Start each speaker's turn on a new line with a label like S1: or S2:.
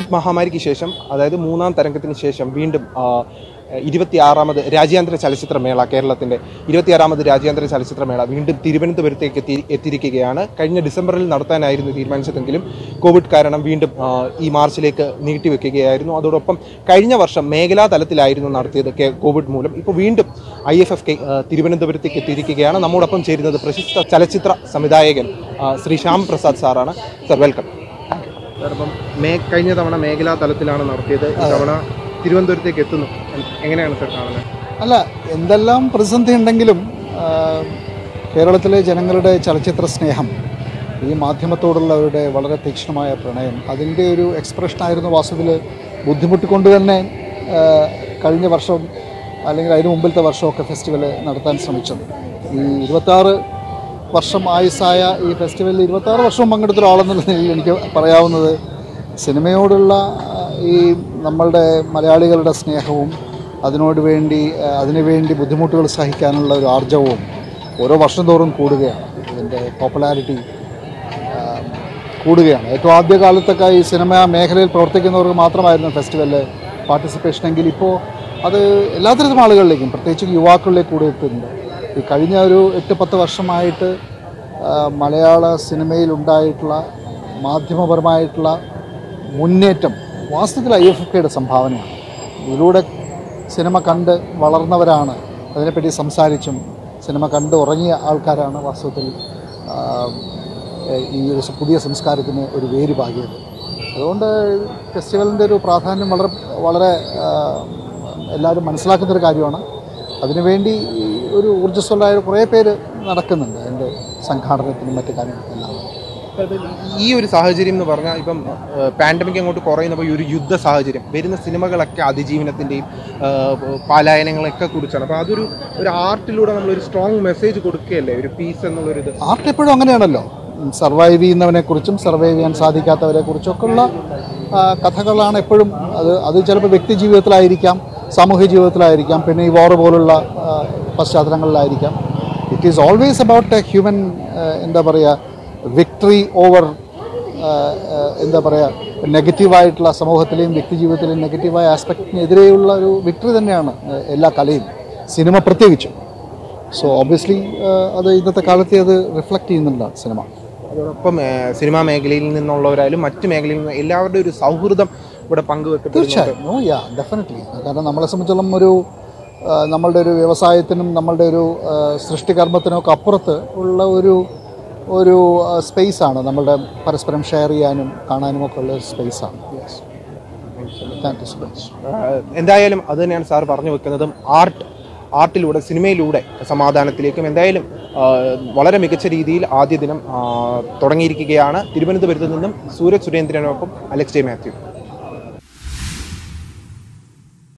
S1: Covid മഹാമാരിക്ക് ശേഷം അതായത് മൂന്നാം തരംഗത്തിന് ശേഷം വീണ്ടും ആ, ഇരുപത്തിയാറാമത് രാജ്യാന്തര ചലച്ചിത്രമേള കേരളത്തിൻ്റെ ഇരുപത്തിയാറാമത് രാജ്യാന്തര ചലച്ചിത്രമേള വീണ്ടും തിരുവനന്തപുരത്തേക്ക് എത്തി എത്തിയിരിക്കുകയാണ് കഴിഞ്ഞ ഡിസംബറിൽ നടത്താനായിരുന്നു തീരുമാനിച്ചതെങ്കിലും കോവിഡ് കാരണം വീണ്ടും ആ, ഈ മാർച്ചിലേക്ക് നീട്ടിവെക്കുകയായിരുന്നു അതോടൊപ്പം കഴിഞ്ഞ വർഷം മേഖലാ തലത്തിലായിരുന്നു നടത്തിയത് കെ- കോവിഡ് മൂലം ഇപ്പോൾ വീണ്ടും ഐ എഫ് എഫ് കെ തിരുവനന്തപുരത്തേക്ക് എത്തിയിരിക്കുകയാണ് നമ്മോടൊപ്പം ചേരുന്നത് പ്രശസ്ത ചലച്ചിത്ര സംവിധായകൻ ആ, ശ്രീ ശ്യാം പ്രസാദ് സാറാണ് സർ വെൽക്കം അപ്പം മേ കഴിഞ്ഞ തവണ മേഖലാ തലത്തിലാണ് നടത്തിയത് ഇത്തവണ തിരുവനന്തപുരത്തേക്ക് എത്തുന്നു എങ്ങനെയാണ് സർ കാണുന്നത്
S2: അല്ല എന്തെല്ലാം പ്രതിസന്ധി ഉണ്ടെങ്കിലും ആ, കേരളത്തിലെ ജനങ്ങളുടെ ചലച്ചിത്ര സ്നേഹം ഈ മാധ്യമത്തോടുള്ള അവരുടെ വളരെ തീക്ഷ്ണമായ പ്രണയം അതിൻ്റെ ഒരു എക്സ്പ്രഷനായിരുന്നു വാസ്തവത്തിൽ ബുദ്ധിമുട്ടിക്കൊണ്ട് തന്നെ ആ, കഴിഞ്ഞ വർഷം അല്ലെങ്കിൽ അതിന് മുമ്പിലത്തെ വർഷമൊക്കെ ഫെസ്റ്റിവൽ നടത്താൻ ശ്രമിച്ചത് ഈ ഇരുപത്താറ് വർഷം ആയുസ്സായ ഈ ഫെസ്റ്റിവലിൽ ഇരുപത്താറ് വർഷവും പങ്കെടുത്ത ഒരാളെന്നുള്ള നിലയിൽ എനിക്ക് പറയാവുന്നത് സിനിമയോടുള്ള ആ, ഈ നമ്മളുടെ മലയാളികളുടെ സ്നേഹവും അതിനോട് വേണ്ടി ആ, അതിനു വേണ്ടി ബുദ്ധിമുട്ടുകൾ സഹിക്കാനുള്ള ഒരു ആർജവവും ഓരോ വർഷം തോറും കൂടുകയാണ് ഇതിൻ്റെ പോപ്പുലാരിറ്റി കൂടുകയാണ് ഏറ്റവും ആദ്യ കാലത്തൊക്കെ ഈ സിനിമ മേഖലയിൽ പ്രവർത്തിക്കുന്നവർക്ക് മാത്രമായിരുന്നു ഫെസ്റ്റിവലിൽ പാർട്ടിസിപ്പേഷൻ എങ്കിൽ ഇപ്പോൾ അത് എല്ലാത്തരം ആളുകളിലേക്കും പ്രത്യേകിച്ച് യുവാക്കളിലേക്ക് കൂടി എത്തുന്നുണ്ട് ഈ കഴിഞ്ഞ ഒരു എട്ട് പത്ത് വർഷമായിട്ട് ആ, മലയാള സിനിമയിൽ ഉണ്ടായിട്ടുള്ള മാധ്യമപരമായിട്ടുള്ള മുന്നേറ്റം വാസ്തവത്തിൽ ഐ എഫ് കെയുടെ സംഭാവനയാണ് ഇതിലൂടെ സിനിമ കണ്ട് വളർന്നവരാണ് അതിനെപ്പറ്റി സംസാരിച്ചും സിനിമ കണ്ട് ഉറങ്ങിയ ആൾക്കാരാണ് വാസ്തവത്തിൽ ആ, ഈ ഒരു പുതിയ സംസ്കാരത്തിന് ഒരു വേര് പാകിയത് അതുകൊണ്ട് ഫെസ്റ്റിവലിൻ്റെ ഒരു പ്രാധാന്യം വളരെ വളരെ ആ, എല്ലാവരും മനസ്സിലാക്കുന്നൊരു കാര്യമാണ് അതിനുവേണ്ടി ഈ ഒരു ഊർജ്ജസ്വലരായ കുറേ പേര് നടക്കുന്നുണ്ട് അതിൻ്റെ സംഘാടനത്തിനും മറ്റു കാര്യങ്ങൾക്കെല്ലാം
S1: ഈ ഒരു സാഹചര്യം എന്ന് പറഞ്ഞാൽ ഇപ്പം പാൻഡമിക് അങ്ങോട്ട് കുറയുന്നപ്പോൾ ഈ ഒരു യുദ്ധ സാഹചര്യം വരുന്ന സിനിമകളൊക്കെ അതിജീവനത്തിൻ്റെയും പലായനങ്ങളൊക്കെ കുറിച്ചാണ് അപ്പോൾ അതൊരു ഒരു ആർട്ടിലൂടെ നമ്മളൊരു സ്ട്രോങ് മെസ്സേജ് കൊടുക്കുകയല്ലേ ഒരു പീസ് എന്നുള്ളൊരു ഇത്
S2: ആർട്ട് എപ്പോഴും അങ്ങനെയാണല്ലോ സർവൈവ് ചെയ്യുന്നവനെക്കുറിച്ചും സർവൈവ് ചെയ്യാൻ സാധിക്കാത്തവരെ കുറിച്ചൊക്കെ ഉള്ള ആ, കഥകളാണ് എപ്പോഴും അത് അത് ചിലപ്പോൾ വ്യക്തി ജീവിതത്തിലായിരിക്കാം സാമൂഹ്യ ജീവിതത്തിലായിരിക്കാം പിന്നെ ഈ വാർ പോലുള്ള ആ, പശ്ചാത്തലങ്ങളിലായിരിക്കാം it is always about a human എന്താ പറയുക വിക്ടറി ഓവർ എന്താ പറയുക നെഗറ്റീവായിട്ടുള്ള സമൂഹത്തിലെയും വ്യക്തി ജീവിതത്തിലെയും നെഗറ്റീവായ ആസ്പെക്റ്റിനെതിരെയുള്ള ഒരു വിക്ടറി തന്നെയാണ് ആ, എല്ലാ കലയും സിനിമ പ്രത്യേകിച്ചും സോ ഒബ്വിയസ്ലി അത് ഇന്നത്തെ കാലത്തെ അത് റിഫ്ലക്റ്റ് ചെയ്യുന്നുണ്ട് സിനിമ
S1: അതോടൊപ്പം ഏഹ്, സിനിമാ മേഖലയിൽ നിന്നുള്ളവരായാലും മറ്റ് മേഖലയിൽ നിന്ന് എല്ലാവരുടെയും ഒരു സൗഹൃദം ഇവിടെ പങ്കുവെക്കപ്പെടുന്നുണ്ട്
S2: തീർച്ചയായും ഓ യാ ഡെഫിനറ്റ്ലി കാരണം നമ്മളെ സംബന്ധിച്ചോളം ഒരു ആ, നമ്മളുടെ ഒരു വ്യവസായത്തിനും നമ്മളുടെ ഒരു ആ, സൃഷ്ടികർമ്മത്തിനും ഒക്കെ അപ്പുറത്ത് ഉള്ള ഒരു ഒരു സ്പേസ് ആണ് നമ്മളുടെ പരസ്പരം ഷെയർ ചെയ്യാനും കാണാനും ഒക്കെ ഉള്ള സ്പേസ് ആണ് yes thank you so much
S1: ah എന്തായാലും അത് തന്നെയാണ് സാർ പറഞ്ഞു വെക്കുന്നതും ആർട്ട് ആർട്ടിലൂടെ സിനിമയിലൂടെ സമാധാനത്തിലേക്കും എന്തായാലും ആഹ് വളരെ മികച്ച രീതിയിൽ ആദ്യ ദിനം ആഹ് തുടങ്ങിയിരിക്കുകയാണ് തിരുവനന്തപുരത്ത് നിന്നും സൂരജ് സുരേന്ദ്രനൊപ്പം അലക്സ് ജെ മാത്യു